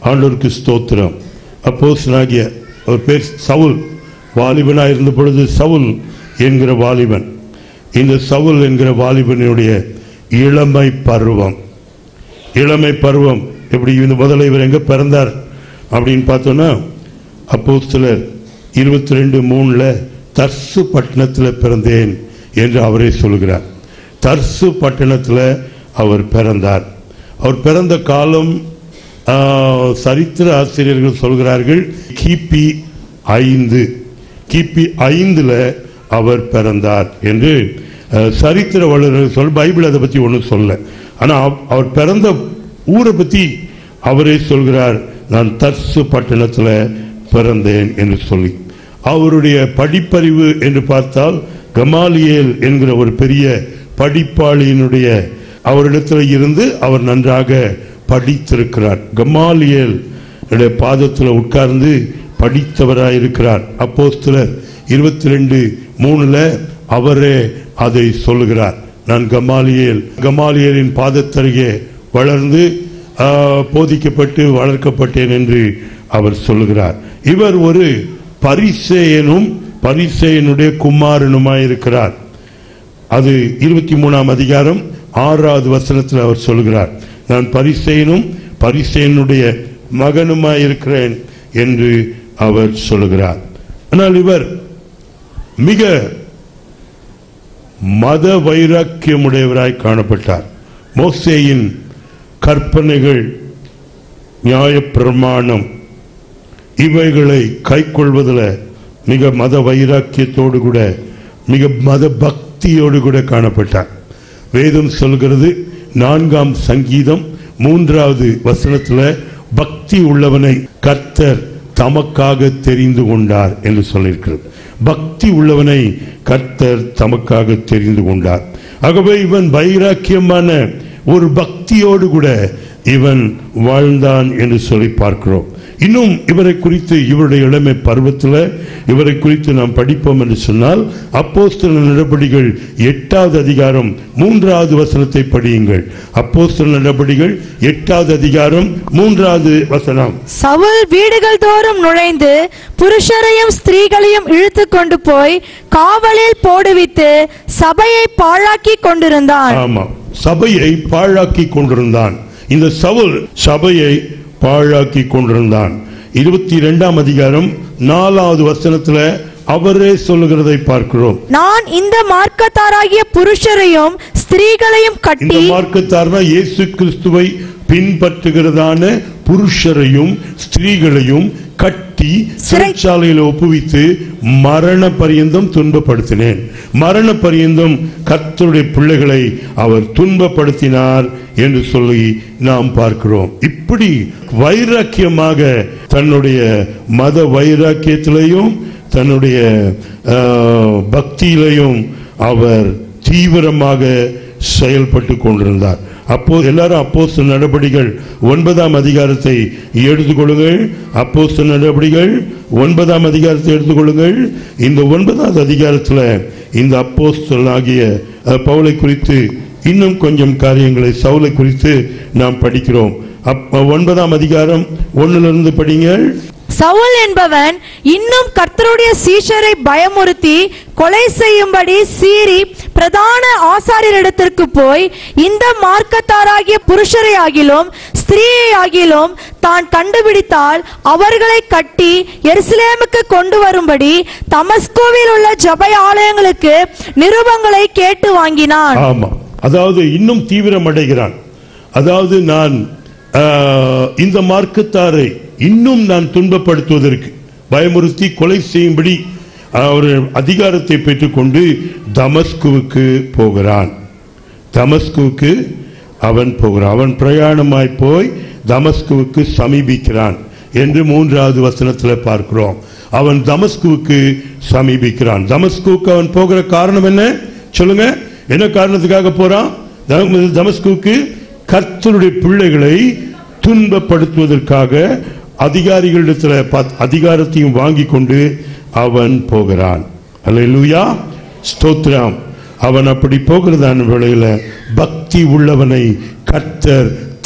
ஆண்டவருக்கு ஸ்தோத்திரம் அப்போஸ்தலனாகிய அவர் பேர் சவுல் வாலிபனாக இருந்த பொழுது சவுல் என்கிற வாலிபன் இந்த சவுல் என்கிற வாலிபனுடைய இளமை பருவம் இளமை பருவம் எப்படி இந்த முதல்ல இவர் எங்க பிறந்தார் அப்படின்னு பார்த்தோன்னா அப்போஸ்தலர் இருபத்தி ரெண்டு மூணுல தர்சு பட்டணத்தில் பிறந்தேன் என்று அவரே சொல்கிறார் தர்சு பட்டணத்தில் அவர் பிறந்தார் அவர் பிறந்த காலம் ஆ, சரித்திர ஆசிரியர்கள் சொல்கிறார்கள் கிபி ஐந்து கிபி ஐந்துல அவர் பிறந்தார் என்று அஹ், சரித்திர வல்லுநர்கள் சொல் பைபிள் அதை பற்றி ஒன்றும் சொல்ல ஆனால் அவ- அவர் பிறந்த ஊரை பற்றி அவரே சொல்கிறார் நான் தர்சு பட்டணத்தில் பிறந்தேன் என்று சொல்லி அவருடைய படிப்பறிவு என்று பார்த்தால் கமாலியேல் என்கிற ஒரு பெரிய படிப்பாளியினுடைய அவரிடத்தில் இருந்து அவர் நன்றாக படித்திருக்கிறார் கமாலியேல் என்னுடைய பாதத்தில் உட்கார்ந்து படித்தவராய் இருக்கிறார் அப்போஸ்தலர் இருபத்தி ரெண்டு மூணுல அவரே அதை சொல்லுகிறார் நான் கமாலியேல் கமாலியேலின் பாதத்தருகே வளர்ந்து ஆ, போதிக்கப்பட்டு வளர்க்கப்பட்டேன் என்று அவர் சொல்லுகிறார் இவர் ஒரு பரிசேயனும் பரிசேயனுடைய குமாரனுமாயிருக்கிறார் அது இருபத்தி மூணாம் அதிகாரம் ஆறாவது வசனத்தில் அவர் சொல்கிறார் நான் பரிசேயனும் பரிசேயனுடைய மகனுமாயிருக்கிறேன் என்று அவர் சொல்கிறார் ஆனால் இவர் மிக மத வைராக்கியமுடையவராய் காணப்பட்டார் மோசேயின் கற்பனைகள் நியாயப்பிரமாணம் இவைகளை கைக்கொள்வதில் மிக மத வைராக்கியத்தோடு கூட மிக மத பக்தியோடு கூட காணப்பட்டார் வேதம் சொல்கிறது நான்காம் சங்கீதம் மூன்றாவது வசனத்துல பக்தி உள்ளவனை கர்த்தர் தமக்காக தெரிந்து கொண்டார் என்று சொல்லியிருக்கிறது பக்தி உள்ளவனை கர்த்தர் தமக்காக தெரிந்து கொண்டார் ஆகவே இவன் வைராக்கியமான ஒரு பக்தியோடு கூட இவன் வாழ்ந்தான் என்று சொல்லி பார்க்கிறோம் இன்னும் இவரை குறித்து இவருடைய இளமை பருவத்தில் இவரை குறித்து நாம் படிப்போம் என்று சொன்னால் அப்போஸ்தல நடபடிகள் எட்டாவது அதிகாரம் மூன்றாவது வசனத்தை படியுங்கள் அப்போஸ்தல நடபடிகள் எட்டாவது அதிகாரம் மூன்றாவது வசனம் சவுல் வீடுகள் தோறும் நுழைந்து புருஷரையும் ஸ்திரீகளையும் இழுத்து கொண்டு போய் காவலில் போடுவித்து சபையை பாழாக்கி கொண்டிருந்தான் ஆமா சபையை பாழாக்கி கொண்டிருந்தான் இந்த சவுல் சபையை பாழாக்கி கொண்டிருந்தான் இருபத்தி இரண்டாம் அதிகாரம் நாலாவது வசனத்துல அவரே சொல்லுகிறதை பார்க்கிறோம் நான் இந்த மார்க்கத்தாராகிய புருஷரையும் ஸ்திரீகளையும் இந்த கட்டி மார்க்கத்தார்னா இயேசு கிறிஸ்துவை பின்பற்றுகிறதான புருஷரையும் ஸ்திரீகளையும் கட்டி சிறைச்சாலையில் ஒப்புவித்து மரண பரியந்தம் துன்பப்படுத்தினேன் மரண பரியந்தம் கர்த்தருடைய பிள்ளைகளை அவர் துன்பப்படுத்தினார் என்று சொல்லி நாம் பார்க்கிறோம் இப்படி வைராக்கியமாக தன்னுடைய மத வைராக்கியத்திலையும் தன்னுடைய ஆஹ், பக்தியிலையும் அவர் தீவிரமாக செயல்பட்டு கொண்டிருந்தார் அப்போ எல்லாரும் அப்போஸ்தல நடபடிகள் ஒன்பதாம் அதிகாரத்தை எடுத்துக்கொள்ளுங்கள் அப்போஸ்தல நடபடிகள் ஒன்பதாம் அதிகாரத்தை எடுத்துக்கொள்ளுங்கள் இந்த ஒன்பதாவது அதிகாரத்தில் இந்த அப்போஸ்தலனாகிய அஹ், பவுலை குறித்து இன்னும் கொஞ்சம் காரியங்களை சவுலை குறித்து நாம் படிக்கிறோம் அப்ப ஒன்பதாம் அதிகாரம் ஒன்னிலிருந்து படிங்கள் சவுல் என்பவன் இன்னும் கர்த்தருடைய சீஷரை பயமுறுத்தி கொலை செய்யும்படி சீறி பிரதான ஆசாரியரிடத்திற்கு போய் இந்த மார்க்கத்தாராகிய புருஷரை ஆகிலும் ஸ்திரீயை ஆகிலும் தான் கண்டுபிடித்தால் அவர்களை கட்டி எருசலேமுக்கு கொண்டு வரும்படி தமஸ்கோவில் உள்ள ஜபை ஆலயங்களுக்கு நிருபங்களை கேட்டு வாங்கினான் ஆமா அதாவது இன்னும் தீவிரம் அடைகிறான் அதாவது நான் ஆஹ், இந்த மார்க்கத்தாரை இன்னும் நான் துன்பப்படுத்துவதற்கு பயமுறுத்தி கொலை செய்யும்படி அவர் அதிகாரத்தை பெற்றுக்கொண்டு தமஸ்குவுக்கு போகிறான் தமஸ்குவுக்கு அவன் போகிறான் அவன் பிரயாணமாய் போய் தமஸ்குவுக்கு சமீபிக்கிறான் என்று மூன்றாவது வசனத்தில் பார்க்கிறோம் அவன் தமஸ்குவுக்கு சமீபிக்கிறான் தமஸ்குவுக்கு அவன் போகிற காரணம் என்ன சொல்லுங்க என்ன காரணத்துக்காக போறான் தம- தமஸ்குவுக்கு கர்த்தருடைய பிள்ளைகளை துன்பப்படுத்துவதற்காக அதிகாரிகளிடத்தில் பத்- அதிகாரத்தையும் வாங்கி கொண்டு அவன் போகிறான் அல்லேலூயா ஸ்தோத்திரம் அவன் அப்படி போகிறதான வேளையில பக்தி உள்ளவனை கர்த்தர்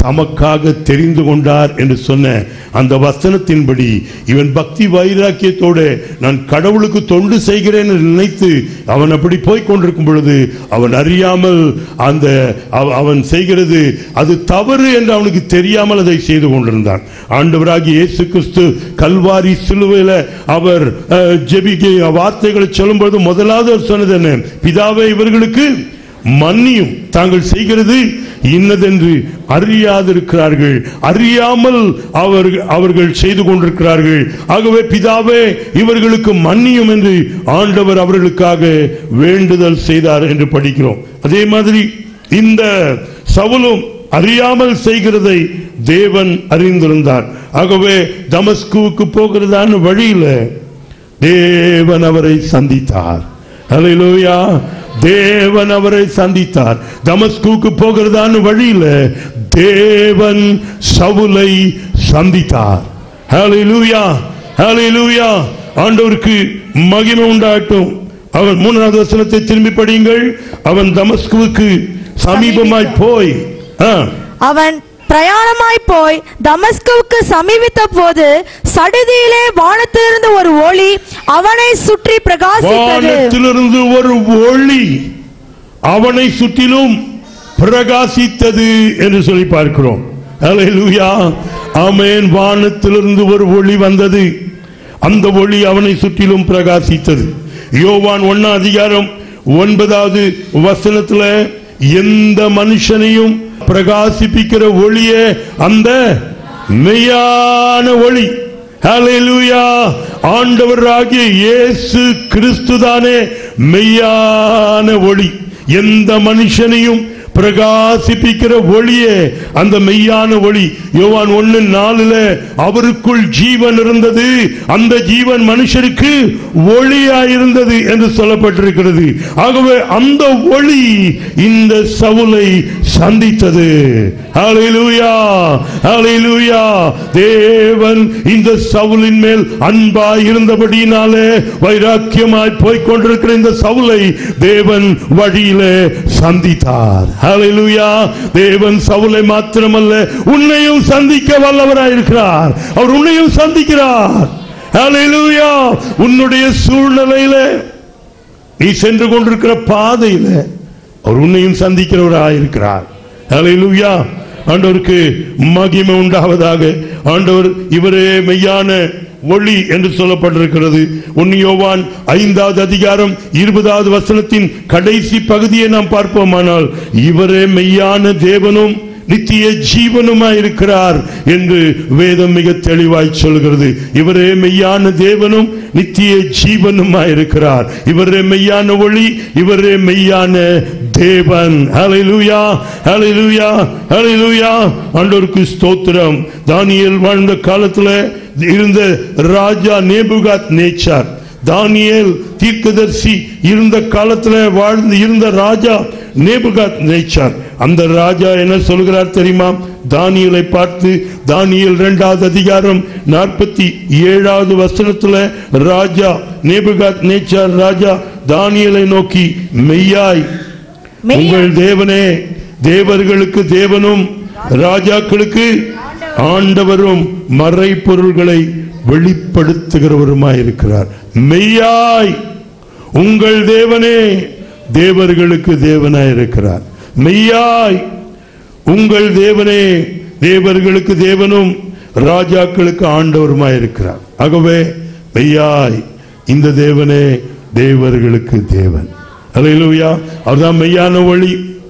தமக்காக தெரிந்து கொண்டார் என்று சொன்ன அந்த வசனத்தின்படி இவன் பக்தி வைராக்கியத்தோடு நான் கடவுளுக்கு தொண்டு செய்கிறேன் என்று நினைத்து அவன் அப்படி போய் கொண்டிருக்கும் பொழுது அவன் அறியாமல் அந்த அவ- அவன் செய்கிறது அது தவறு என்று அவனுக்கு தெரியாமல் அதை செய்து கொண்டிருந்தான் ஆண்டவராகிய இயேசு கிறிஸ்து கல்வாரி சிலுவையில் அவர் அஹ், ஜெபிக்க வார்த்தைகளை சொல்லும்போது முதலாவது அவர் சொன்னது என்ன பிதாவே இவர்களுக்கு மன்னியும் தாங்கள் செய்கிறது இன்னதென்று அறியாதிருக்கிறார்கள் அறியாமல் அவர்கள் அவர்கள் செய்து கொண்டிருக்கிறார்கள் ஆகவே பிதாவே இவர்களுக்கு மன்னியும் என்று ஆண்டவர் அவர்களுக்காக வேண்டுதல் செய்தார் என்று படிக்கிறோம் அதே மாதிரி இந்த சவுலும் அறியாமல் செய்கிறதை தேவன் அறிந்திருந்தார் ஆகவே தமஸ்குவுக்கு போகிறதான வழியில தேவன் அவரை சந்தித்தார் ஹalleluya தேவன் அவரை சந்தித்தார் தமஸ்குவுக்கு போகிறதான வழியில தேவன் சவுலை சந்தித்தார் ஹalleluya ஹalleluya ஆண்டவருக்கு மகிமை உண்டாகட்டும் அவன் மூணாவது வசனத்தை திரும்பி படியுங்கள் அவன் தமஸ்குவுக்கு சமீபமாய் போய் ஆ, அவன் பிரயாணமாய் போய் தமஸ்குவுக்கு சமீபித்த போது சடுதியிலே வானத்திலிருந்து ஒரு ஒளி அவனை சுற்றி பிரகாசித்தது வானத்திலிருந்து ஒரு ஒளி அவனை சுற்றிலும் பிரகாசித்தது என்று சொல்லி பார்க்கிறோம் அல்லேலூயா ஆமென் வானத்திலிருந்து ஒரு ஒளி வந்தது அந்த ஒளி அவனை சுற்றிலும் பிரகாசித்தது யோவான் ஒன்னா அதிகாரம் ஒன்பதாவது வசனத்துல எந்த மனுஷனையும் பிரகாசிப்பிக்கிற ஒளியே அந்த மெய்யான ஒளி ஹalleluya ஆண்டவராகிய இயேசு கிறிஸ்துதானே மெய்யான ஒளி எந்த மனுஷனையும் பிரகாசிப்பிக்கிற ஒளியே அந்த மெய்யான ஒளி யோவான் ஒண்ணு நாலுல அவருக்குள் ஜீவன் இருந்தது அந்த ஜீவன் மனுஷருக்கு ஒளியா இருந்தது என்று சொல்லப்பட்டிருக்கிறது ஆகவே அந்த ஒளி இந்த சவுலை சந்தித்தது ஹalleluya ஹalleluya தேவன் இந்த சவுலின் மேல் அன்பாய் இருந்தபடியினாலே வைராக்கியமாய் போய்க் கொண்டிருக்கிற இந்த சவுலை தேவன் வழியிலே சந்தித்தார் ஹalleluya தேவன் சவுலை மாத்திரமல்ல உன்னையும் சந்திக்க வல்லவராயிருக்கிறார் அவர் உன்னையும் சந்திக்கிறார் ஹalleluya உன்னுடைய சூழ்நிலையிலே நீ சென்று கொண்டிருக்கிற பாதையில அவர் உன்னையும் சந்திக்கிறவராயிருக்கிறார் ஹalleluya ஆண்டவருக்கு மகிமை உண்டாவதாக ஆண்டவர் இவரே மெய்யான ஒளி என்று சொல்லப்பட்டிருக்கிறது ஒன்னு யோவான் ஐந்தாவது அதிகாரம் இருபதாவது வசனத்தின் கடைசி பகுதியை நாம் பார்ப்போமானால் இவரே மெய்யான தேவனும் நித்திய ஜீவனுமாய் இருக்கிறார் என்று வேதம் மிக தெளிவாய் சொல்கிறது இவரே மெய்யான தேவனும் நித்திய ஜீவனுமாய் இருக்கிறார் இவரே மெய்யான ஒளி இவரே மெய்யான தேவன் ஹalleluya ஹalleluya ஹalleluya ஆண்டவருக்கு ஸ்தோத்திரம் தானியேல் வாழ்ந்த காலத்துல இருந்த ராஜா நேபுகாத் நேச்சார் தானியேல் தீர்க்கதரிசி இருந்த காலத்துல வாழ்ந்து இருந்த ராஜா நேபுகாத் நேச்சார் அந்த ராஜா என்ன சொல்கிறார் தெரியுமா தானியலை பார்த்து தானியல் இரண்டாவது அதிகாரம் நாற்பத்தி ஏழாவது வசனத்துல ராஜா நேபுகாத் நேச்சார் ராஜா தானியலை நோக்கி மெய்யாய் மெய்யாய். உங்கள் தேவனே தேவர்களுக்கு தேவனும் ராஜாக்களுக்கு ஆண்டவரும் மறைப்பொருள்களை வெளிப்படுத்துகிறவருமாய் இருக்கிறார் மெய்யாய் உங்கள் தேவனே தேவர்களுக்கு தேவனாய் இருக்கிறார் மெய்யாய் உங்கள் தேவனே தேவர்களுக்கு தேவனும் ராஜாக்களுக்கு ஆண்டவருமாய் இருக்கிறார் ஆகவே மெய்யாய் இந்த தேவனே தேவர்களுக்கு தேவன் அல்லேலூயா அவர்தான் மெய்யான ஒளி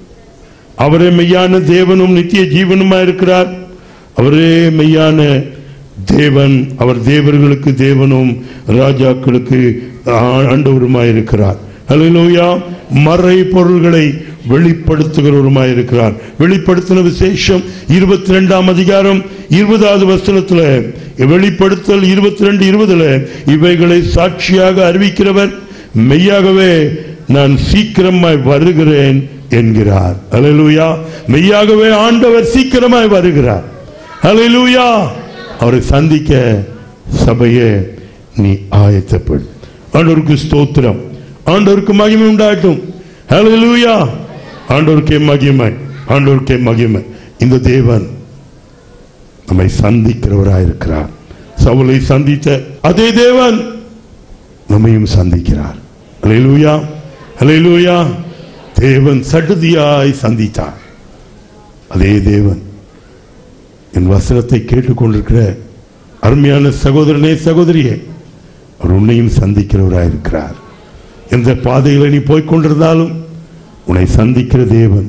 அவரே மெய்யான தேவனும் நித்திய ஜீவனுமா இருக்கிறார் அவரே மெய்யான தேவன் அவர் தேவர்களுக்கு தேவனும் ராஜாக்களுக்கு ஆ- ஆண்டவருமாய் இருக்கிறார் அல்லேலூயா மறை பொருள்களை வெளிப்படுத்துகிறவருமாய் இருக்கிறார் வெளிப்படுத்தின விசேஷம் இருபத்தி ரெண்டாம் அதிகாரம் இருபதாவது வசனத்துல வெளிப்படுத்தல் இருபத்தி ரெண்டு இருபதுல இவைகளை சாட்சியாக அறிவிக்கிறவர் மெய்யாகவே நான் சீக்கிரமாய் வருகிறேன் என்கிறார் அல்லேலூயா மெய்யாகவே ஆண்டவர் சீக்கிரமாய் வருகிறார் அல்லேலூயா அவரை சந்திக்க சபையே நீ ஆயத்தப்படு ஆண்டவருக்கு ஸ்தோத்திரம் ஆண்டவருக்கு மகிமை உண்டாகட்டும் அல்லேலூயா ஆண்டவருக்கே மகிமை ஆண்டவருக்கே மகிமை இந்த தேவன் நம்மை சந்திக்கிறவராயிருக்கிறார் சவுலை சந்தித்த அதே தேவன் நம்மையும் சந்திக்கிறார் அல்லேலூயா அல்லேலூயா தேவன் சடுதியாய் சந்தித்தார் அதே தேவன் என் வசனத்தை கேட்டுக்கொண்டிருக்கிற அருமையான சகோதரனே சகோதரியே அவர் உன்னையும் சந்திக்கிறவராயிருக்கிறார் எந்த பாதையில நீ போய்க் கொண்டிருந்தாலும் உன்னை சந்திக்கிற தேவன்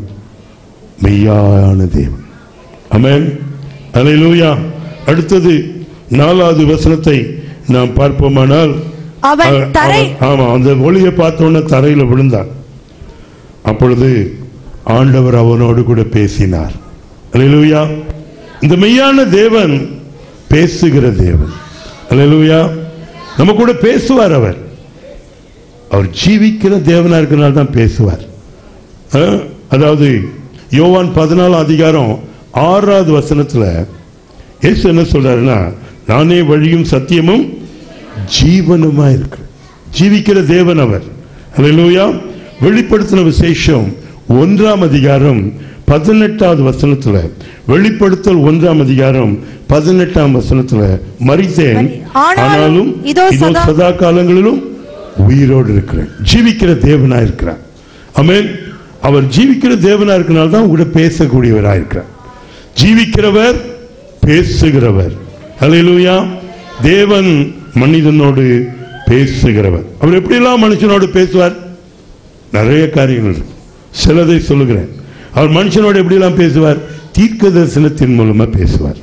மெய்யான தேவன் அமேன் அல்லேலூயா அடுத்தது நாலாவது வசனத்தை நாம் பார்ப்போமானால் அவன் அவ- தரை அவன்- ஆமா அந்த ஒளியை பார்த்த உடனே தரையில விழுந்தான் அப்பொழுது ஆண்டவர் அவனோடு கூட பேசினார் அல்லேலூயா இந்த மெய்யான தேவன் பேசுகிற தேவன் அல்லேலூயா நம்ம கூட பேசுவார் அவர் அவர் ஜீவிக்கிற தேவனா இருக்கிறனால தான் பேசுவார் ஆ? அதாவது யோவான் பதினாலாம் அதிகாரம் ஆறாவது வசனத்துல இயேசு என்ன சொல்றாருன்னா நானே வழியும் சத்தியமும் ஜீவனுமா இருக்கு ஜீவிக்கிற தேவன் அவர் அல்லேலூயா வெளிப்படுத்தின விசேஷம் ஒன்றாம் அதிகாரம் பதினெட்டாவது வசனத்துல வெளிப்படுத்தல் ஒன்றாம் அதிகாரம் பதினெட்டாம் வசனத்துல மறித்தேன் ஆனாலும் ஆனாலும் இதோ இதோ சதா- சதா காலங்களிலும் உயிரோடு இருக்கிறேன் ஜீவிக்கிற தேவனா இருக்கிறார் ஆமென் அவர் ஜீவிக்கிற தேவனா இருக்கனால தான் கூட பேசக்கூடியவரா இருக்கிறார் ஜீவிக்கிறவர் பேசுகிறவர் அல்லேலூயா தேவன் மனிதனோடு பேசுகிறவர் அவர் எப்படியெல்லாம் மனுஷனோடு பேசுவார் நிறைய காரியங்கள் இருக்கு சிலதை சொல்லுகிறேன் அவர் மனுஷனோடு எப்படியெல்லாம் பேசுவார் தீர்க்க தரிசனத்தின் மூலமா பேசுவார்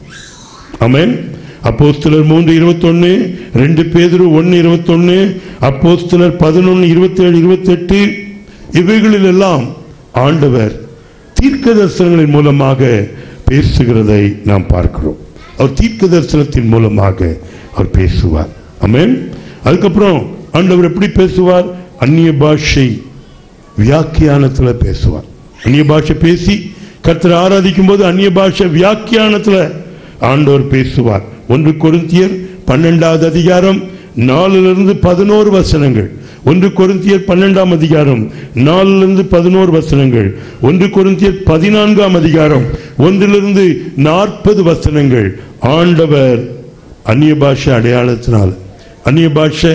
ஆமென் அப்போஸ்தலர் மூன்று இருபத்தொன்னு ரெண்டு பேதுரு ஒன்னு இருபத்தொன்னு அப்போஸ்தலர் பதினொன்னு இருபத்தேழு இருபத்தெட்டு இவைகளில் எல்லாம் ஆண்டவர் தீர்க்க தரிசனங்களின் மூலமாக பேசுகிறதை நாம் பார்க்கிறோம் அவர் தீர்க்க தரிசனத்தின் மூலமாக அவர் பேசுவார் ஆமென் அதுக்கப்புறம் ஆண்டவர் எப்படி பேசுவார் அந்நிய பாஷை வியாக்கியானத்துல பேசுவார் அந்நிய பாஷை பேசி கர்த்தரை ஆராதிக்கும் போது அந்நிய பாஷை வியாக்கியானத்துல ஆண்டவர் பேசுவார் ஒன்று கொரிந்தியர் பன்னெண்டாவது அதிகாரம் நாலிலிருந்து பதினோரு வசனங்கள் ஒன்று கொரிந்தியர் பன்னெண்டாம் அதிகாரம் நாலிலிருந்து பதினோரு வசனங்கள் ஒன்று கொரிந்தியர் பதினான்காம் அதிகாரம் ஒன்றிலிருந்து நாற்பது வசனங்கள் ஆண்டவர் அந்நிய பாஷை அடையாளத்தினால் அந்நிய பாஷை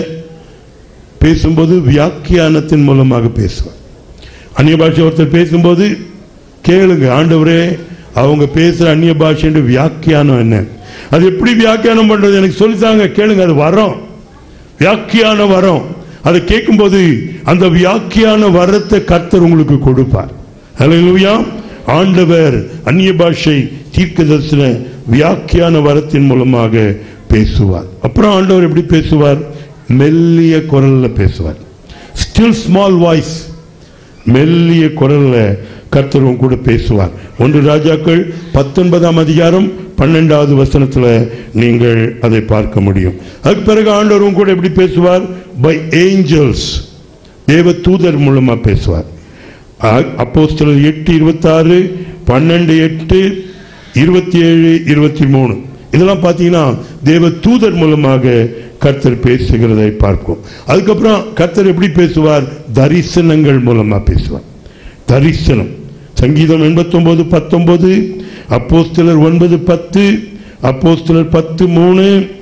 பேசும்போது வியாக்கியானத்தின் மூலமாக பேசுவார் அந்நிய பாஷை ஒருத்தர் பேசும்போது கேளுங்க ஆண்டவரே அவங்க பேசுற அந்நிய பாஷை வியாக்கியானம் என்ன அது எப்படி வியாக்கியானம் பண்றது எனக்கு சொல்லித்தாங்க கேளுங்க அது வரோம் வியாக்கியான வரம் அதை கேட்கும்போது அந்த வியாக்கியான வரத்தை கர்த்தர் உங்களுக்கு கொடுப்பார் ஹalleluya ஆண்டவர் அந்நிய பாஷை தீர்க்க தரிசன வியாக்கியான வரத்தின் மூலமாக பேசுவார் அப்புறம் ஆண்டவர் எப்படி பேசுவார் மெல்லிய குரல்ல பேசுவார் ஸ்டில் ஸ்மால் வாய்ஸ் மெல்லிய குரல்ல கர்த்தரும் கூட பேசுவார் ஒன்று ராஜாக்கள் பத்தொன்பதாம் அதிகாரம் பன்னெண்டாவது வசனத்துல நீங்கள் அதை பார்க்க முடியும் அதுக்கு பிறகு ஆண்டவரும் கூட எப்படி பேசுவார் பை ஏஞ்சல்ஸ் தேவ தூதர் மூலமா பேசுவார் அப்போஸ்தலர் எட்டு இருபத்தாறு பன்னெண்டு எட்டு இருபத்தி ஏழு இருபத்தி மூணு இதெல்லாம் பார்த்தீங்கன்னா தேவ தூதர் மூலமாக கர்த்தர் பேசுகிறதை பார்ப்போம் அதுக்கப்புறம் கர்த்தர் எப்படி பேசுவார் தரிசனங்கள் மூலமா பேசுவார் தரிசனம் சங்கீதம் எண்பத்தொன்பது பத்தொன்பது அப்போஸ்தலர் ஒன்பது பத்து அப்போஸ்தலர் பத்து மூணு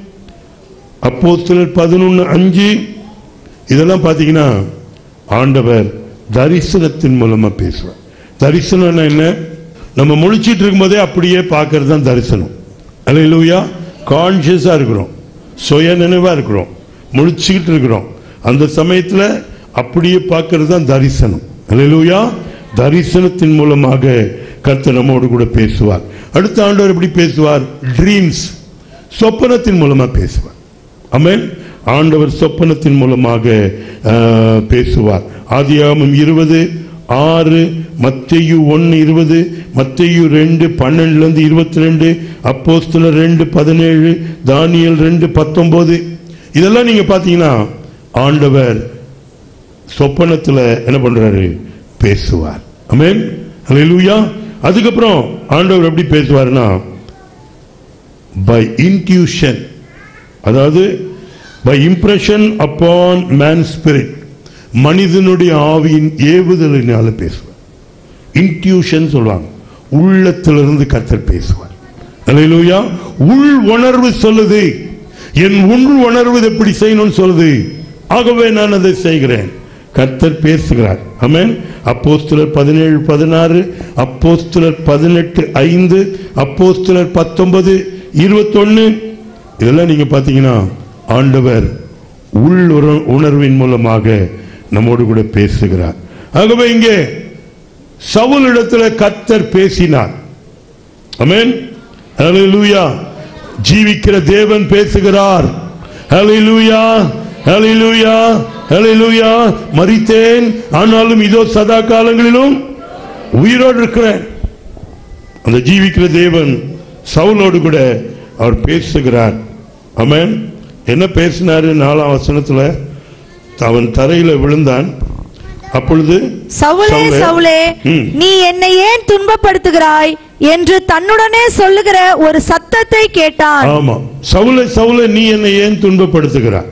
அப்போஸ்தலர் பதினொன்று அஞ்சு இதெல்லாம் பார்த்தீங்கன்னா ஆண்டவர் தரிசனத்தின் மூலமா பேசுவார் தரிசனம்னா என்ன நம்ம முழிச்சிட்டு இருக்கும்போதே அப்படியே பார்க்கறது தான் தரிசனம் அல்லையா கான்சியஸா இருக்கிறோம் சுய நினைவா இருக்கிறோம் முழிச்சுக்கிட்டு இருக்கிறோம் அந்த சமயத்துல அப்படியே பார்க்கறது தான் தரிசனம் அல்லையா தரிசனத்தின் மூலமாக கர்த்தர் நம்மோடு கூட பேசுவார் அடுத்த ஆண்டவர் எப்படி பேசுவார் ட்ரீம்ஸ் சொப்பனத்தின் மூலமா பேசுவார் ஆமென் ஆண்டவர் சொப்பனத்தின் மூலமாக ஆஹ், பேசுவார் ஆதியாகமம் இருபது ஆறு மத்தையு ஒன்று இருபது மத்தையு ரெண்டு பன்னெண்டுலேருந்து இருபத்தி ரெண்டு அப்போஸ்தலர் ரெண்டு பதினேழு தானியல் ரெண்டு பத்தொம்போது இதெல்லாம் நீங்க பார்த்தீங்கன்னா ஆண்டவர் சொப்பனத்துல என்ன பண்றாரு பேசுவார் ஆமென் ஹalleluya அதுக்கப்புறம் ஆண்டவர் எப்படி பேசுவார்னா பை இன்ட்யூஷன் அதாவது by impression upon man spirit மனிதனுடைய ஆவியின் ஏவுதலினால பேசுவார் இன்ட்யூஷன் சொல்லுவாங்க உள்ளத்திலிருந்து கர்த்தர் பேசுவார் அல்லேலூயா உள் உணர்வு சொல்லுது என் உள் உணர்வு இதை இப்படி செய்யணும்னு சொல்லுது ஆகவே நான் அதை செய்கிறேன் கர்த்தர் பேசுகிறார் ஆமென் அப்போஸ்தலர் பதினேழு பதினாறு அப்போஸ்தலர் பதினெட்டு ஐந்து அப்போஸ்தலர் பத்தொன்பது இருபத்தொன்னு இதெல்லாம் நீங்க பாத்தீங்கன்னா ஆண்டவர் உள் உற- உணர்வின் மூலமாக நம்மோடு கூட பேசுகிறார் ஆகவே இங்கே சவுலிடத்துல கர்த்தர் பேசினார் ஆமென் ஹalleluya ஜீவிக்கிற தேவன் பேசுகிறார் ஹalleluya ஹalleluya ஹalleluya மரித்தேன் ஆனாலும் இதோ சதா காலங்களிலும் உயிரோடு இருக்கிறேன் அந்த ஜீவிக்கிற தேவன் சவுலோடு கூட அவர் பேசுகிறார் ஆமென் என்ன பேசினாரு நாலாம் வசனத்துல அவன் தரையில விழுந்தான் அப்பொழுது சவுலே சவுலே, சவுலே ம். நீ என்னை ஏன் துன்பப்படுத்துகிறாய் என்று தன்னுடனே சொல்லுகிற ஒரு சத்தத்தை கேட்டான் ஆமா சவுல சவுல நீ என்னை ஏன் துன்பப்படுத்துகிறாய்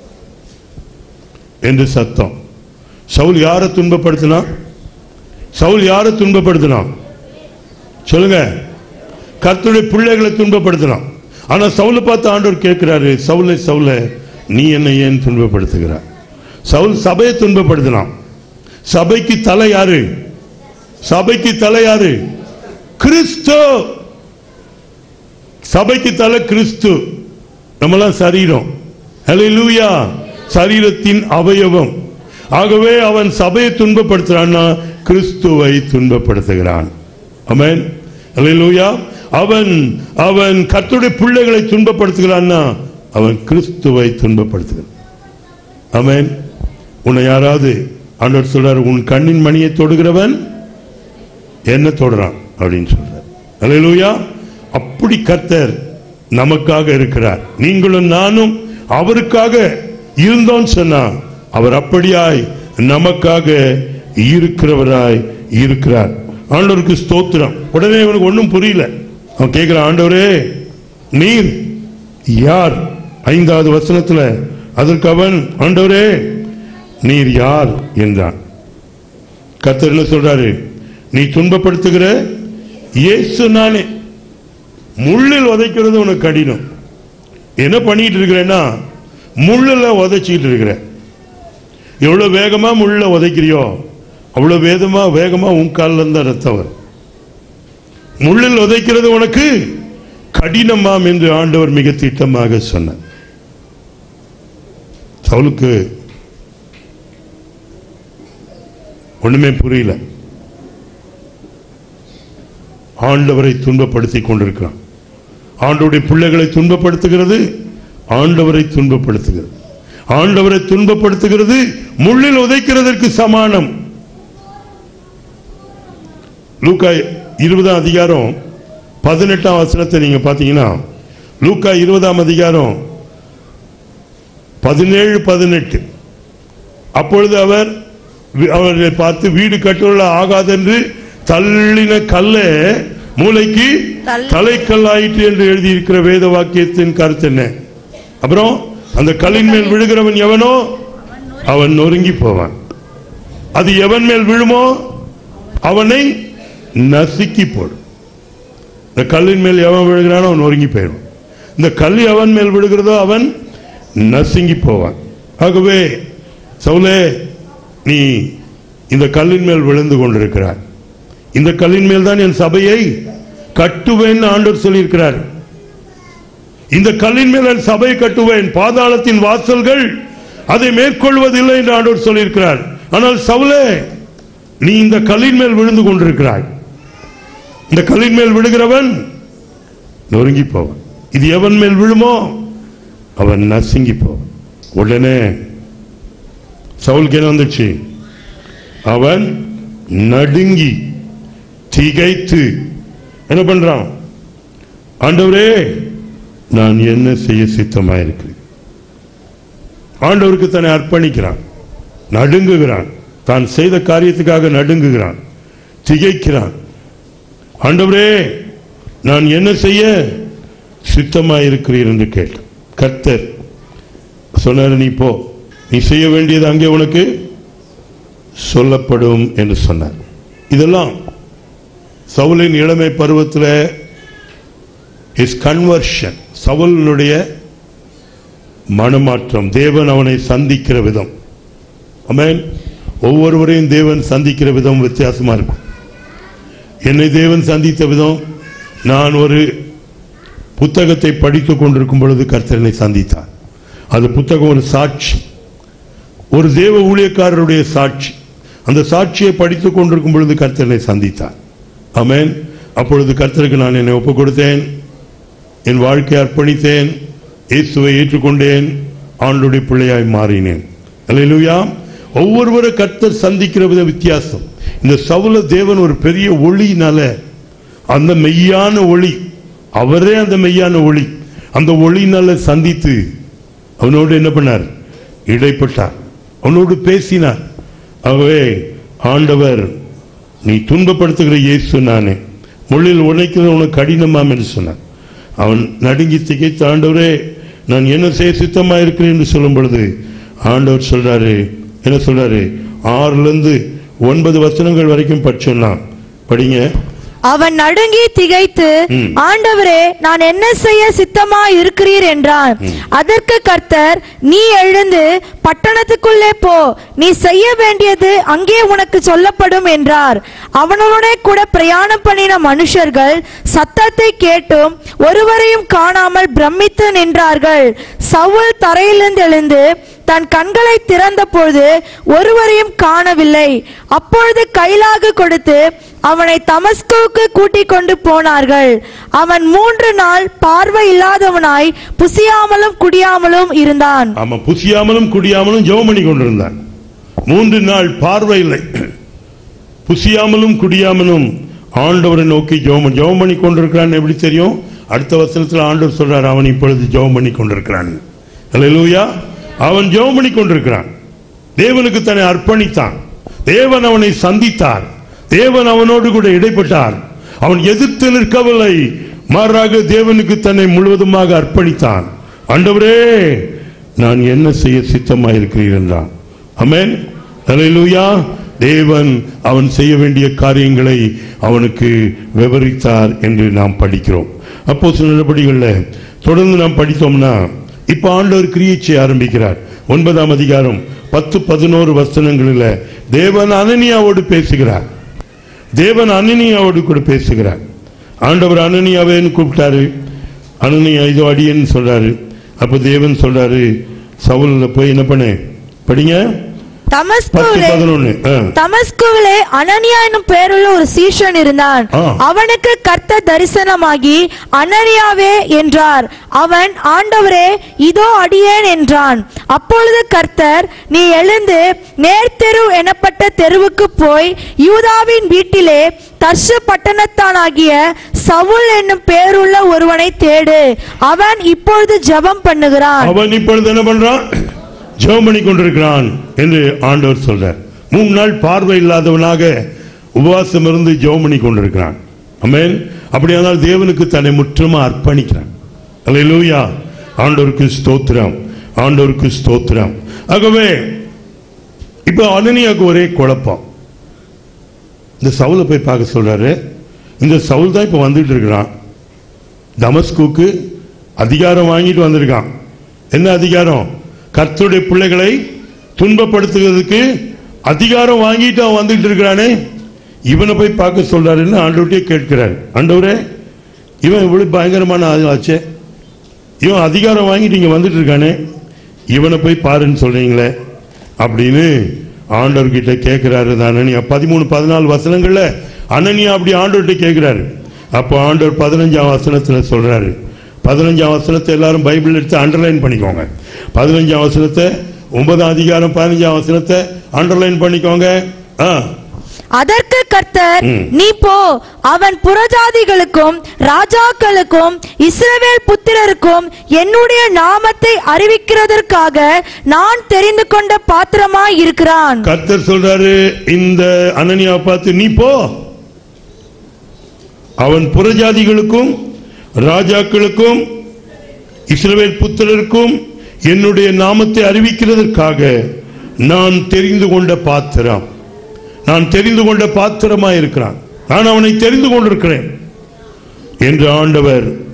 என்று சத்தம் சவுல் யாரை துன்பப்படுத்தினான் சவுல் யாரை துன்பப்படுத்தினான் சொல்லுங்க கர்த்தருடைய பிள்ளைகளை துன்பப்படுத்தினான் ஆனா சவுலை பார்த்து ஆண்டவர் கேட்கிறாரு சவுலை சவுல நீ என்னை ஏன் துன்பப்படுத்துகிறாய் சவுல் சபையை துன்பப்படுத்தினான் சபைக்கு தலை யாரு சபைக்கு தலை யாரு கிறிஸ்து சபைக்கு தலை கிறிஸ்து நம்மளாம் சரீரம் ஹalleluya சரீரத்தின் அவயவம் ஆகவே அவன் சபையை துன்பப்படுத்துறான்னா கிறிஸ்துவை துன்பப்படுத்துகிறான் ஆமென் ஹalleluya அவன் அவன் கர்த்தருடைய பிள்ளைகளை துன்பப்படுத்துகிறான்னா அவன் கிறிஸ்துவை துன்பப்படுத்துகிறான் ஆமென் உன்னை யாராவது ஆண்டவர் சொல்றாரு உன் கண்ணின் மணியை தொடுகிறவன் என்ன தொடுறான் அப்படின்னு சொல்றார் அல்லேலூயா அப்படி கர்த்தர் நமக்காக இருக்கிறார் நீங்களும் நானும் அவருக்காக இருந்தோம் சொன்னா அவர் அப்படியாய் நமக்காக இருக்கிறவராய் இருக்கிறார் ஆண்டவருக்கு ஸ்தோத்திரம் உடனே இவனுக்கு ஒண்ணும் புரியல அவன் கேட்கிறான் ஆண்டவரே நீர் யார் ஐந்தாவது வசனத்துல அதற்கு அவன் ஆண்டவரே நீர் யார் என்றான் கர்த்தர் என்ன சொல்றாரு நீ துன்பப்படுத்துகிற இயேசு நானே முள்ளில் உதைக்கிறது உனக்கு கடினம் என்ன பண்ணிட்டு இருக்கிறேன்னா முள்ளில் உதைச்சிட்டு இருக்கிற எவ்வளவு வேகமா முள்ள உதைக்கிறியோ அவ்வளவு வேகமா வேகமா உன் காலில் இருந்தா ரத்தம் வரும் முள்ளில் உதைக்கிறது உனக்கு கடினமாம் என்று ஆண்டவர் மிக திட்டமாக சொன்னார் சவுலுக்கு ஒண்ணுமே புரியல ஆண்டவரை துன்பப்படுத்தி கொண்டிருக்கிறான் ஆண்டவருடைய பிள்ளைகளை துன்பப்படுத்துகிறது ஆண்டவரை துன்பப்படுத்துகிறது ஆண்டவரை துன்பப்படுத்துகிறது முள்ளில் உதைக்கிறதற்கு சமானம் லூக்கா இருபதாம் அதிகாரம் பதினெட்டாம் வசனத்தை நீங்க பாத்தீங்கன்னா லூக்கா இருபதாம் அதிகாரம் பதினேழு பதினெட்டு அப்பொழுது அவர் வி- அவர்களை பார்த்து வீடு கட்டுள்ள ஆகாதென்று தள்ளின கல்லே மூளைக்கு தள்ளி- தலைக்கல் ஆயிற்று என்று எழுதியிருக்கிற வேத வாக்கியத்தின் கருத்து என்ன அப்புறம் அந்த கல்லின் மேல் விழுகிறவன் எவனோ அவன் நொறுங்கி போவான் அது எவன் மேல் விழுமோ அவனை நசுக்கி போடும் இந்த கல்லின் மேல் எவன் விழுகிறானோ அவன் நொறுங்கி போயிடும் இந்த கல் எவன் மேல் விழுகிறதோ அவன் நசுங்கி போவான் ஆகவே சவுலே நீ இந்த கல்லின் மேல் விழுந்து கொண்டிருக்கிறார் இந்த கல்லின் மேல் தான் என் சபையை கட்டுவேன் ஆண்டவர் சொல்லியிருக்கிறார் இந்த கல்லின் மேல் என் சபையை கட்டுவேன் பாதாளத்தின் வாசல்கள் அதை மேற்கொள்வதில்லை என்று ஆண்டவர் சொல்லியிருக்கிறார் ஆனால் சவுலே நீ இந்த கல்லின் மேல் விழுந்து கொண்டிருக்கிறாய் இந்த கல்லின் மேல் விழுகிறவன் நொறுங்கி போவான் இது எவன் மேல் விழுமோ அவன் நசுங்கி போவான் உடனே சவுலுக்கு என்ன வந்துச்சு அவன் நடுங்கி திகைத்து என்ன பண்றான் ஆண்டவரே நான் என்ன செய்ய சித்தமாயிருக்கிறேன் ஆண்டவருக்கு தன்னை அர்ப்பணிக்கிறான் நடுங்குகிறான் தான் செய்த காரியத்துக்காக நடுங்குகிறான் திகைக்கிறான் ஆண்டவரே நான் என்ன செய்ய சித்தமாயிருக்கிறீர் என்று கேட்டான் கர்த்தர் சொன்னார் நீ போ நீ செய்ய வேண்டியது அங்கே உனக்கு சொல்லப்படும் என்று சொன்னார் இதெல்லாம் சவுலின் இளமை பருவத்தில் இஸ் கன்வர்ஷன் சவுலுடைய மனமாற்றம் தேவன் அவனை சந்திக்கிற விதம் ஆமென் ஒவ்வொருவரையும் தேவன் சந்திக்கிற விதம் வித்தியாசமா இருக்கும் என்னை தேவன் சந்தித்த விதம் நான் ஒரு புத்தகத்தை படித்துக் கொண்டிருக்கும் பொழுது கர்த்தரனை சந்தித்தார் அது புத்தகம் ஒரு சாட்சி ஒரு தேவ ஊழியக்காரருடைய சாட்சி அந்த சாட்சியை படித்துக் கொண்டிருக்கும் பொழுது கர்த்தரனை சந்தித்தார் ஆமென் அப்பொழுது கர்த்தருக்கு நான் என்னை ஒப்புக் கொடுத்தேன் என் வாழ்க்கையை அர்ப்பணித்தேன் இயேசுவை ஏற்றுக்கொண்டேன் ஆண்டுடைய பிள்ளையாய் மாறினேன் அல்லேலூயா ஒவ்வொருவரை கர்த்தர் சந்திக்கிற வித வித்தியாசம் இந்த சவுல தேவன் ஒரு பெரிய ஒளினால அந்த மெய்யான ஒளி அவரே அந்த மெய்யான ஒளி அந்த ஒளினால சந்தித்து அவனோடு என்ன பண்ணார் இடைப்பட்டார் அவனோடு பேசினார் ஆகவே ஆண்டவர் நீ துன்பப்படுத்துகிற இயேசு நானே முள்ளில் உடைக்கிறது உனக்கு கடினமாம் என்று சொன்னார் அவன் நடுங்கி திகைத்த ஆண்டவரே நான் என்ன செய்ய சித்தமா இருக்கிறேன் என்று சொல்லும் பொழுது ஆண்டவர் சொல்றாரு என்ன சொல்றாரு ஆறுல இருந்து ஒன்பது வசனங்கள் வரைக்கும் படிச்சோம்லாம் படிங்க அவன் நடுங்கி திகைத்து ம். ஆண்டவரே நான் என்ன செய்ய சித்தமா இருக்கிறீர் என்றான் அதற்கு கர்த்தர் நீ எழுந்து பட்டணத்துக்குள்ளே போ நீ செய்ய வேண்டியது அங்கே உனக்கு சொல்லப்படும் என்றார் அவனுடனே கூட பிரயாணம் பண்ணின மனுஷர்கள் சத்தத்தை கேட்டும் ஒருவரையும் காணாமல் பிரமித்து நின்றார்கள் சவுல் தரையிலிருந்து எழுந்து தன் கண்களை திறந்தபொழுது ஒருவரையும் காணவில்லை அப்பொழுது கைலாகு கொடுத்து அவனை தமஸ்குவுக்கு கூட்டிக் கொண்டு போனார்கள் அவன் மூன்று நாள் பார்வை இல்லாதவனாய் புசியாமலும் குடியாமலும் இருந்தான் ஆமா புசியாமலும் குடியாமலும் ஜெபம் பண்ணி கொண்டிருந்தான் மூன்று நாள் பார்வை இல்லை புசியாமலும் குடியாமலும் ஆண்டவரை நோக்கி ஜெபம் ஜெபம் பண்ணி கொண்டிருக்கிறான் எப்படி தெரியும் அடுத்த வசனத்தில் ஆண்டவர் சொல்றார் அவன் இப்பொழுது ஜெபம் பண்ணி கொண்டிருக்கிறான் அல்லேலூயா அவன் ஜெபம் பண்ணி கொண்டிருக்கிறான் தேவனுக்கு தன்னை அர்ப்பணித்தான் தேவன் அவனை சந்தித்தார் தேவன் அவனோடு கூட இடைப்பட்டார் அவன் எதிர்த்து நிற்கவில்லை மாறாக தேவனுக்கு தன்னை முழுவதுமாக அர்ப்பணித்தான் ஆண்டவரே நான் என்ன செய்ய சித்தமாயிருக்கிறீர் என்றான் அமேன் அல்லேலூயா தேவன் அவன் செய்ய வேண்டிய காரியங்களை அவனுக்கு விவரித்தார் என்று நாம் படிக்கிறோம் அப்போ சில நடவடிக்கைகளில் தொடர்ந்து நாம் படித்தோம்னா இப்ப ஆண்டவர் கிரியை செய்ய ஆரம்பிக்கிறார் ஒன்பதாம் அதிகாரம் பத்து பதினோரு வசனங்களில் தேவன் அனனியாவோடு பேசுகிறார் தேவன் அனனியாவோடு கூட பேசுகிறார் ஆண்டவர் அனனியாவேன்னு கூப்பிட்டாரு அனனியா இதோ அடியேன்னு சொல்றாரு அப்ப தேவன் சொல்றாரு சவுல்ல போய் என்ன பண்ணு படிங்க பத்து தமஸ்குவிலே பதினொன்னு தமஸ்குவிலே அனனியா என்னும் பெயருள்ள ஒரு சீஷன் இருந்தான் ஆ. அவனுக்கு கர்த்தர் தரிசனமாகி அனனியாவே என்றார் அவன் ஆண்டவரே இதோ அடியேன் என்றான் அப்பொழுது கர்த்தர் நீ எழுந்து நேர்த்தெரு எனப்பட்ட தெருவுக்கு போய் யூதாவின் வீட்டிலே தர்சு பட்டணத்தானாகிய சவுல் என்னும் பேருள்ள ஒருவனை தேடு அவன் இப்பொழுது ஜெபம் பண்ணுகிறான் அவன் இப்பொழுது என்ன பண்றான் ஜெபம் பண்ணி கொண்டிருக்கிறான் என்று ஆண்டவர் சொல்றார் மூணு நாள் பார்வை இல்லாதவனாக உபவாசம் இருந்து ஜெபம் பண்ணி கொண்டிருக்கிறான் அமேன் அப்படியானால் தேவனுக்கு தன்னை முற்றமா அர்ப்பணிக்கிறான் அல்லேலூயா ஆண்டவருக்கு ஸ்தோத்திரம் ஆண்டவருக்கு ஸ்தோத்திரம் ஆகவே இப்போ அனனியாவுக்கு ஒரே குழப்பம் இந்த சவுலை போய் பார்க்க சொல்றாரு இந்த சவுல் தான் இப்போ வந்துட்டு இருக்கிறான் தமஸ்குக்கு அதிகாரம் வாங்கிட்டு வந்திருக்கான் என்ன அதிகாரம் கர்த்தருடைய பிள்ளைகளை துன்பப்படுத்துகிறதுக்கு அதிகாரம் வாங்கிட்டு அவன் வந்துட்டு இருக்கிறானே இவனை போய் பார்க்க சொல்றாருன்னு ஆண்டவர்கிட்டயே கேட்கிறார் ஆண்டவரே இவன் இவ்வளவு பயங்கரமான ஆள் ஆச்சே இவன் அதிகாரம் வாங்கிட்டு இங்க வந்துட்டு இருக்கானே இவனை போய் பாருன்னு சொல்றீங்களே அப்படின்னு ஆண்டவர்கிட்ட கேட்கிறாரு தான் அனனியா பதிமூணு பதினாலு வசனங்கள்ல அனனியா அப்படி ஆண்டவர்கிட்ட கேட்கிறாரு அப்போ ஆண்டவர் பதினஞ்சாம் வசனத்துல சொல்றாரு பதினஞ்சாம் வசனத்தை எல்லாரும் பைபிள் எடுத்து அண்டர்லைன் பண்ணிக்கோங்க பதினஞ்சாம் வசனத்தை ஒன்பதாம் அதிகாரம் பதினஞ்சாம் வசனத்தை அண்டர்லைன் பண்ணிக்கோங்க ஆ அதற்கு கர்த்தர் ம். நீ போ அவன் புறஜாதிகளுக்கும் ராஜாக்களுக்கும் இஸ்ரவேல் புத்திரருக்கும் என்னுடைய நாமத்தை அறிவிக்கிறதற்காக நான் தெரிந்து கொண்ட பாத்திரமாய் இருக்கிறான் கர்த்தர் சொல்றாரு இந்த அனனியா பார்த்து நீ போ அவன் புறஜாதிகளுக்கும் ராஜாக்களுக்கும் இஸ்ரவேல் புத்திரருக்கும் என்னுடைய நாமத்தை அறிவிக்கிறதற்காக நான் தெரிந்து கொண்ட பாத்திரம் நான் தெரிந்து கொண்ட பாத்திரமாய் இருக்கிறான் நான் அவனை தெரிந்து கொண்டிருக்கிறேன் என்று ஆண்டவர்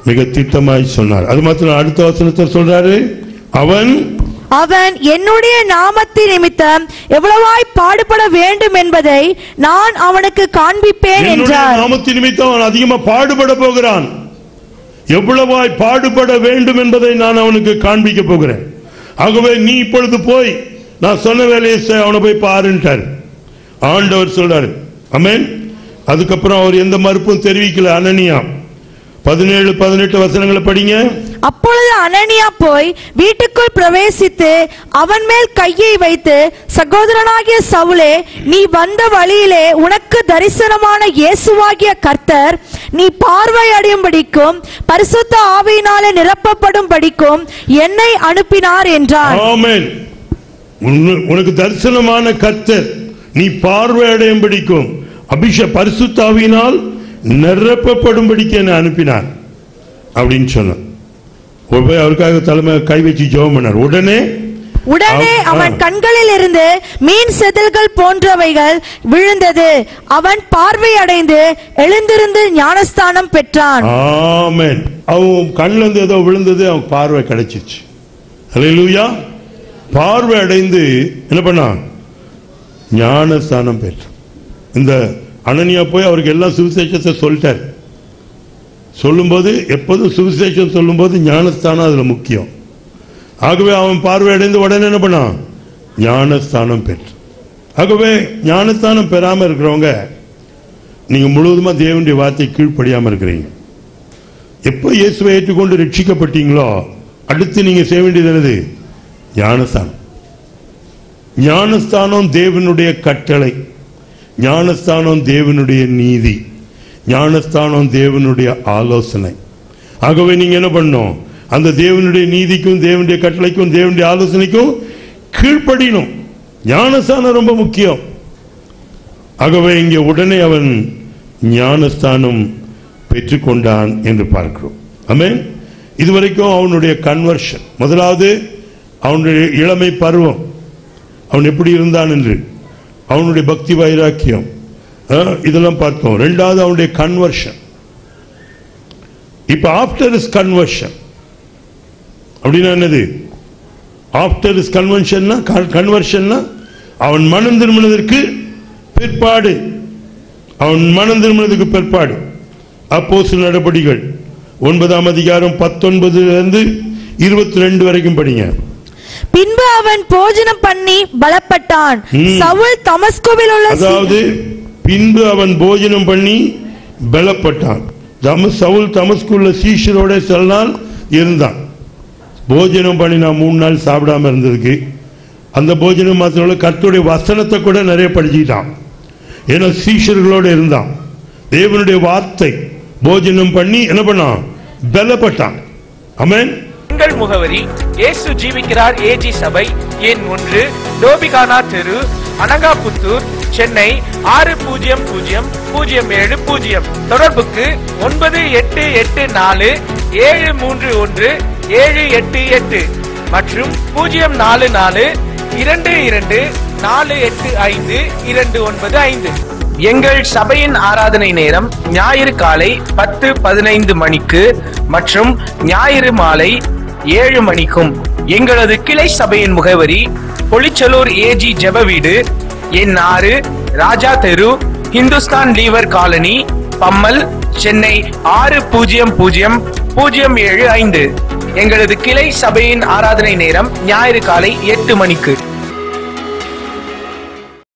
மிக திட்டமாய் சொன்னார் அது மாத்திரம் அடுத்த வசனத்தை சொல்றாரு அவன் அவன் என்னுடைய நாமத்தின் நிமித்தம் எவ்வளவாய் பாடுபட வேண்டும் என்பதை நான் அவனுக்கு காண்பிப்பேன் என்னுடைய என்றார் நாமத்தின் நிமித்தம் அவன் அதிகமா பாடுபட போகிறான் எவ்வளவாய் பாடுபட வேண்டும் என்பதை நான் அவனுக்கு காண்பிக்க போகிறேன் ஆகவே நீ இப்பொழுது போய் நான் சொன்ன வேலையை செய், அவனை போய் பாருன்ட்டார் ஆண்டவர் சொல்றாரு அமேன் அதுக்கப்புறம் அவர் எந்த மறுப்பும் தெரிவிக்கல அனனியா பதினேழு பதினெட்டு வசனங்களை படிங்க அப்பொழுது அனனியா போய் வீட்டுக்குள் பிரவேசித்து அவன் மேல் கையை வைத்து சகோதரனாகிய சவுலே நீ வந்த வழியிலே உனக்கு தரிசனமான இயேசுவாகிய கர்த்தர் நீ பார்வை அடையும்படிக்கும் பரிசுத்த ஆவியினாலே நிரப்பப்படும் படிக்கும் என்னை அனுப்பினார் என்றான் ஆமென் உன்னு- உனக்கு தரிசனமான கர்த்தர் நீ பார்வை அடையும் பிடிக்கும் அபிஷ பரிசுத்தாவினால் நிரப்பப்படும்படிக்கு என்னை அனுப்பினார் அப்படின்னு சொன்னார் ஒரு போய் அவருக்காக தலைமை கை வச்சு ஜெபம் பண்ணார் உடனே உடனே அவ- அவன் ஆ. கண்களில் இருந்து மீன் செதில்கள் போன்றவைகள் விழுந்தது அவன் பார்வை அடைந்து எழுந்திருந்து ஞானஸ்தானம் பெற்றான் ஆமென் அவன் கண்ணுல இருந்து ஏதோ விழுந்தது அவன் பார்வை கிடைச்சிச்சு அல்லேலூயா பார்வை அடைந்து என்ன பண்ணான் ஞானஸ்தானம் பெற்றான் இந்த அனனியா போய் அவருக்கு எல்லாம் சுவிசேஷத்தை சொல்லிட்டார் சொல்லும்போது எப்போதும் சுவிசேஷம் சொல்லும்போது ஞானஸ்தானம் அதுல முக்கியம் ஆகவே அவன் பார்வை அடைந்து உடனே என்ன பண்ணான் ஞானஸ்தானம் பெற்றான் ஆகவே ஞானஸ்தானம் பெறாம இருக்கிறவங்க நீங்க முழுவதுமா தேவனுடைய வார்த்தை கீழ்ப்படியாம இருக்கிறீங்க எப்போ இயேசுவை ஏற்றுக்கொண்டு ரட்சிக்கப்பட்டீங்களோ அடுத்து நீங்க செய்ய வேண்டியது என்னது ஞானஸ்தானம் ஞானஸ்தானம் தேவனுடைய கட்டளை ஞானஸ்தானம் தேவனுடைய நீதி ஞானஸ்தானம் தேவனுடைய ஆலோசனை ஆகவே நீங்க என்ன பண்ணணும் அந்த தேவனுடைய நீதிக்கும் தேவனுடைய கட்டளைக்கும் தேவனுடைய ஆலோசனைக்கும் கீழ்ப்படியணும் ஞானஸ்தானம் ரொம்ப முக்கியம் ஆகவே இங்கே உடனே அவன் ஞானஸ்தானம் பெற்றுக்கொண்டான் என்று பார்க்கிறோம் ஆமென் இதுவரைக்கும் அவனுடைய கன்வர்ஷன் முதலாவது அவனுடைய இளமை பருவம் அவன் எப்படி இருந்தான் என்று அவனுடைய பக்தி வைராக்கியம் ஆ, இதெல்லாம் பார்த்தோம் ரெண்டாவது அவனுடைய கன்வர்ஷன் இப்ப ஆஃப்டர் இஸ் கன்வர்ஷன் அப்படின்னா என்னது ஆஃப்டர் இஸ் கன்வென்ஷன்னா கன்வர்ஷன்னா அவன் மனம் திரும்பினதற்கு பிற்பாடு அவன் மனம் திரும்பினதுக்கு பிற்பாடு அப்போஸ்தலர் நடபடிகள் ஒன்பதாம் அதிகாரம் பத்தொன்பதுல இருந்து இருபத்தி ரெண்டு வரைக்கும் படிங்க பின்பு அவன் போஜனம் பண்ணி பலப்பட்டான் ம். சவுல் தமஸ்குவில் உள்ள சி- அதாவது பின்பு அவன் போஜனம் பண்ணி பலப்பட்டான் தம சவுல் தமஸ்குள்ள சீஷரோட சில நாள் இருந்தான் போஜனம் பண்ணி நான் மூணு நாள் சாப்பிடாம இருந்ததுக்கு அந்த போஜனம் மாத்திரம் கர்த்தருடைய வசனத்தை கூட நிறைய படிச்சுக்கிட்டான் ஏன்னா சீஷர்களோட இருந்தான் தேவனுடைய வார்த்தை போஜனம் பண்ணி என்ன பண்ணான் பலப்பட்டான் அமேன் எங்கள் முகவரி இயேசு ஜீவிக்கிறார் ஏஜி சபை எண் ஒன்று டோபிகானா தெரு அனகாபுத்தூர் சென்னை ஆறு பூஜ்ஜியம் பூஜ்ஜியம் பூஜ்ஜியம் ஏழு பூஜ்ஜியம் தொடர்புக்கு ஒன்பது எட்டு எட்டு நாலு ஏழு மூன்று ஒன்று ஏழு எட்டு எட்டு மற்றும் பூஜ்ஜியம் நாலு நாலு இரண்டு இரண்டு நாலு எட்டு ஐந்து இரண்டு ஒன்பது ஐந்து எங்கள் சபையின் ஆராதனை நேரம் ஞாயிறு காலை பத்து பதினைந்து மணிக்கு மற்றும் ஞாயிறு மாலை ஏழு மணிக்கும் எங்களது கிளை சபையின் முகவரி பொலிச்சலூர் ஏஜி ஜெப வீடு எண் ஆறு ராஜா தெரு ஹிந்துஸ்தான் லீவர் காலனி பம்மல் சென்னை ஆறு பூஜ்ஜியம் பூஜ்ஜியம் பூஜ்ஜியம் ஏழு ஐந்து எங்களது கிளை சபையின் ஆராதனை நேரம் ஞாயிறு காலை எட்டு மணிக்கு